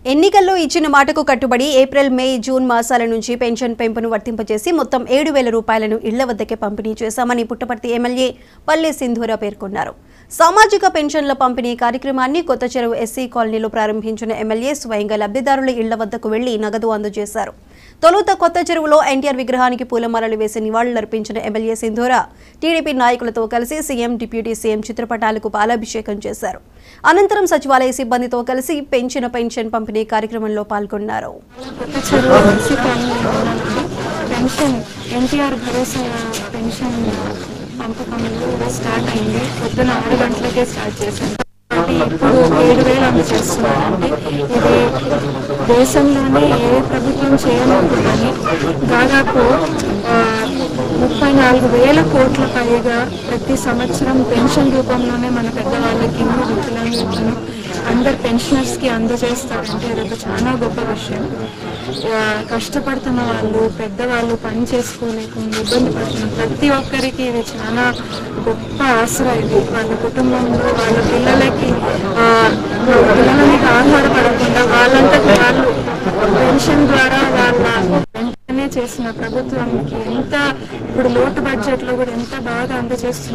ఎన్నికల్లో ఇచ్చిన మాటకు కట్టుబడి ఏప్రిల్ మే జూన్ మాసాల నుంచి పెన్షన్ పెంపును వర్తింపజేసి మొత్తం ఏడు వేల రూపాయలను ఇళ్ల వద్దకే పంపిణీ చేశామని పుట్టపర్తి ఎమ్మెల్యే పల్లె సింధూర పేర్కొన్నారు సామాజిక పెన్షన్ల పంపిణీ కార్యక్రమాన్ని కొత్త చెరువు ఎస్సీ కాలనీలో ప్రారంభించిన ఎమ్మెల్యే స్వయంగా లబ్ధిదారుల ఇళ్ల వద్దకు వెళ్లి నగదు అందజేశారు తొలుత కొత్త చెరువులో ఎన్టీఆర్ విగ్రహానికి పూలమాలలు వేసి నివాళులర్పించిన ఎమ్మెల్యే సింధూర టీడీపీ నాయకులతో కలిసి సీఎం డిప్యూటీ సీఎం చిత్రపటాలకు పాలాభిషేకం చేశారు అనంతరం సచివాలయ సిబ్బందితో కలిసి పెంచిన పెన్షన్ పంపిణీ కార్యక్రమంలో పాల్గొన్నారు కొత్త చెరువు ఎన్సీ కాలనీలో ఉన్నానండి పెన్షన్ ఎన్టీఆర్ భరోసా పెన్షన్ పంపకంలో స్టార్ట్ అయింది పొద్దున ఆరు గంటలకే స్టార్ట్ చేశాను కాబట్టి ఇప్పుడు ఏడు వేలు అందజేస్తున్నానండి ఇది దేశంలోనే ఏ ప్రభుత్వం చేయలేదు కానీ దాదాపు ఆ, ముప్పై నాలుగు వేల కోట్ల పైగా ప్రతి సంవత్సరం పెన్షన్ రూపంలోనే మన పెద్దవాళ్ళకి వికలాంగులను అందరు పెన్షనర్స్ కి అందజేస్తారంటే అదొక చాలా గొప్ప విషయం ఆ, కష్టపడుతున్న వాళ్ళు పెద్దవాళ్ళు పని చేసుకోలేకుండా ఇబ్బంది పడుతున్న ప్రతి ఒక్కరికి ఇది చాలా గొప్ప ఆసరా ఇది వాళ్ళ కుటుంబంలో వాళ్ళ పిల్లలకి ఆ, పిల్లల మీద ఆధారపడకుండా వాళ్ళంతటి వాళ్ళు పెన్షన్ ద్వారా వాళ్ళ వెంటనే చేసిన ప్రభుత్వానికి ఎంత ఇప్పుడు లోటు బడ్జెట్ లో కూడా ఎంత బాగా అందజేస్తుంది